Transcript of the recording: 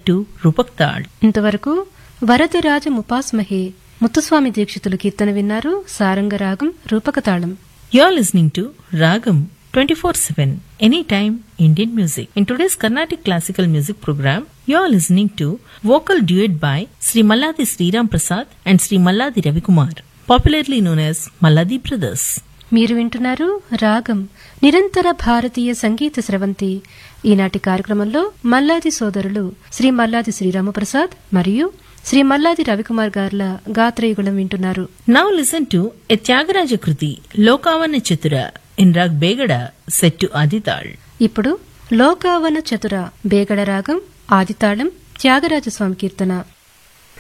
to Rupak Tal. ఇంతవరకు వరదరాజ ముపాస్మహే ముత్తుస్వామి దీక్షితులు కీర్తన విన్నారు సారంగరాగం రూపకతాళం You're listening to Ragam 24-7, anytime Indian music. In today's Carnatic classical music program, you're listening to vocal duet by Sri Malladi Sriram Prasad and Sri Malladi Ravikumar, popularly known as Malladi Brothers. మీరు వింటున్నారు రాగం నిరంతర భారతీయ సంగీత స్రవంతి ఈనాటి కార్యక్రమంలో మల్లాది సోదరులు శ్రీ మల్లాది శ్రీరామప్రసాద్ మరియు శ్రీ మల్లాది రవికుమార్ గార్ల గాత్రయుగుళం వింటున్నారు Now listen to a Tyagaraja Kruti, Lokavana Chatura, in Rag Begada, set to Adital. ఇప్పుడు లోకావన చతుర బేగడ రాగం ఆదితాళం త్యాగరాజస్వామి కీర్తన